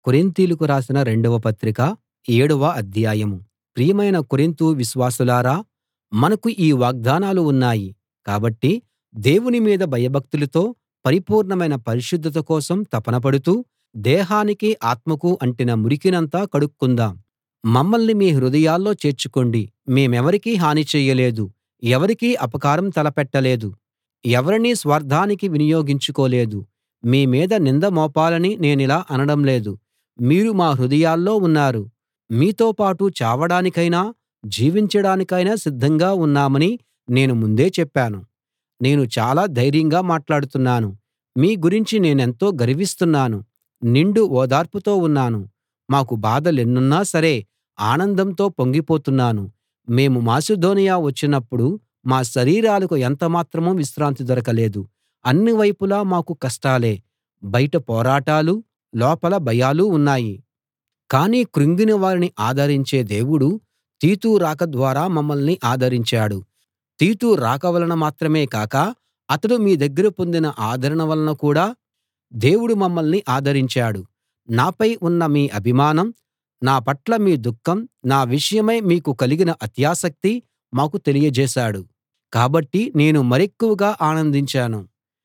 కొరింతీయులకు రాసిన రెండవ పత్రిక ఏడవ అధ్యాయం ప్రియమైన కొరింతు విశ్వాసులారా మనకు ఈ వాగ్దానాలు ఉన్నాయి కాబట్టి దేవుని మీద భయభక్తులతో పరిపూర్ణమైన పరిశుద్ధత కోసం తపన పడుతూ దేహానికీ ఆత్మకూ అంటిన మురికినంతా కడుక్కుందాం మమ్మల్ని మీ హృదయాల్లో చేర్చుకోండి మేమెవరికీ హాని చేయలేదు ఎవరికీ అపకారం తలపెట్టలేదు ఎవరినీ స్వార్థానికి వినియోగించుకోలేదు మీ మీద నింద మోపాలని నేనిలా అనడం లేదు మీరు మా హృదయాల్లో ఉన్నారు మీతో పాటు చావడానికైనా జీవించడానికైనా సిద్ధంగా ఉన్నామని నేను ముందే చెప్పాను నేను చాలా ధైర్యంగా మాట్లాడుతున్నాను మీ గురించి నేనెంతో గర్విస్తున్నాను నిండు ఓదార్పుతో ఉన్నాను మాకు బాధలెన్నున్నా సరే ఆనందంతో పొంగిపోతున్నాను మేము మాసిదోనియ వచ్చినప్పుడు మా శరీరాలకు ఎంతమాత్రం విశ్రాంతి దొరకలేదు అన్ని వైపులా మాకు కష్టాలే బయట పోరాటాలూ లోపల భయాలూ ఉన్నాయి కానీ కృంగిన వారిని ఆదరించే దేవుడు తీతు రాక ద్వారా మమ్మల్ని ఆదరించాడు తీతు రాక వలన మాత్రమే కాక అతడు మీ దగ్గర పొందిన ఆదరణ వలన కూడా దేవుడు మమ్మల్ని ఆదరించాడు నాపై ఉన్న మీ అభిమానం నా పట్ల మీ దుఃఖం నా విషయమై మీకు కలిగిన అత్యాసక్తి మాకు తెలియజేశాడు కాబట్టి నేను మరెక్కువగా ఆనందించాను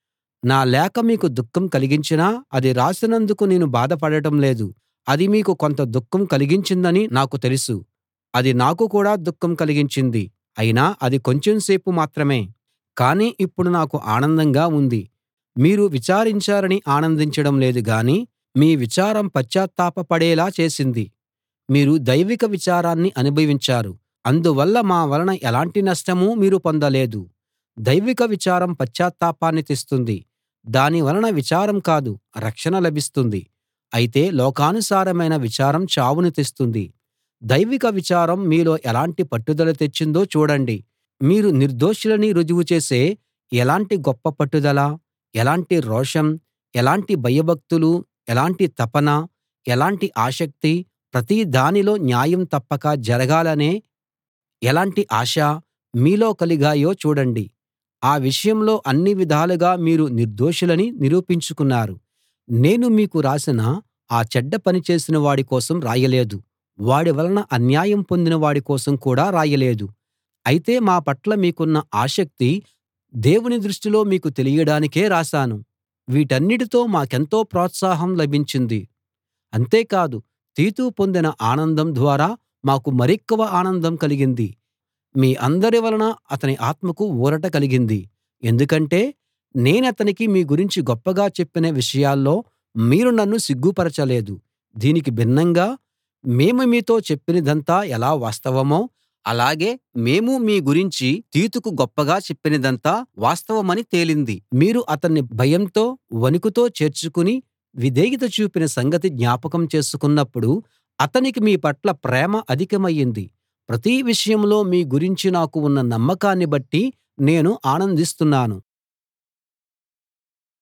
నా లేఖ మీకు దుఃఖం కలిగించినా అది రాసినందుకు నేను బాధపడటం లేదు అది మీకు కొంత దుఃఖం కలిగించిందని నాకు తెలుసు అది నాకు కూడా దుఃఖం కలిగించింది అయినా అది కొంచెం సేపు మాత్రమే కానీ ఇప్పుడు నాకు ఆనందంగా ఉంది మీరు విచారించారని ఆనందించడం లేదు గానీ మీ విచారం పశ్చాత్తాపపడేలా చేసింది మీరు దైవిక విచారాన్ని అనుభవించారు అందువల్ల మా వలన ఎలాంటి నష్టమూ మీరు పొందలేదు దైవిక విచారం పశ్చాత్తాపాన్ని తెస్తుంది దాని వలన విచారం కాదు రక్షణ లభిస్తుంది అయితే లోకానుసారమైన విచారం చావును తెస్తుంది దైవిక విచారం మీలో ఎలాంటి పట్టుదల తెచ్చిందో చూడండి మీరు నిర్దోషులని రుజువు చేసే ఎలాంటి గొప్ప పట్టుదల ఎలాంటి రోషం ఎలాంటి భయభక్తులు ఎలాంటి తపన ఎలాంటి ఆసక్తి ప్రతి దానిలో న్యాయం తప్పక జరగాలనే ఎలాంటి ఆశ మీలో కలిగాయో చూడండి ఆ విషయంలో అన్ని విధాలుగా మీరు నిర్దోషులని నిరూపించుకున్నారు నేను మీకు రాసిన ఆ చెడ్డ పని చేసిన వాడి కోసం రాయలేదు వాడి వలన అన్యాయం పొందిన వాడి కోసం కూడా రాయలేదు అయితే మా పట్ల మీకున్న ఆసక్తి దేవుని దృష్టిలో మీకు తెలియడానికే రాశాను వీటన్నిటితో మాకెంతో ప్రోత్సాహం లభించింది అంతేకాదు తీతు పొందిన ఆనందం ద్వారా మాకు మరెక్కువ ఆనందం కలిగింది మీ అందరి వలన అతని ఆత్మకు ఊరట కలిగింది ఎందుకంటే నేనతనికి మీ గురించి గొప్పగా చెప్పిన విషయాల్లో మీరు నన్ను సిగ్గుపరచలేదు దీనికి భిన్నంగా మేము మీతో చెప్పినదంతా ఎలా వాస్తవమో అలాగే మేము మీ గురించి తీతుకు గొప్పగా చెప్పినదంతా వాస్తవమని తేలింది మీరు అతన్ని భయంతో వణుకుతో చేర్చుకుని విధేయత చూపిన సంగతి జ్ఞాపకం చేసుకున్నప్పుడు అతనికి మీ పట్ల ప్రేమ అధికమయింది ప్రతి విషయంలో మీ గురించి నాకు ఉన్న నమ్మకాన్ని బట్టి నేను ఆనందిస్తున్నాను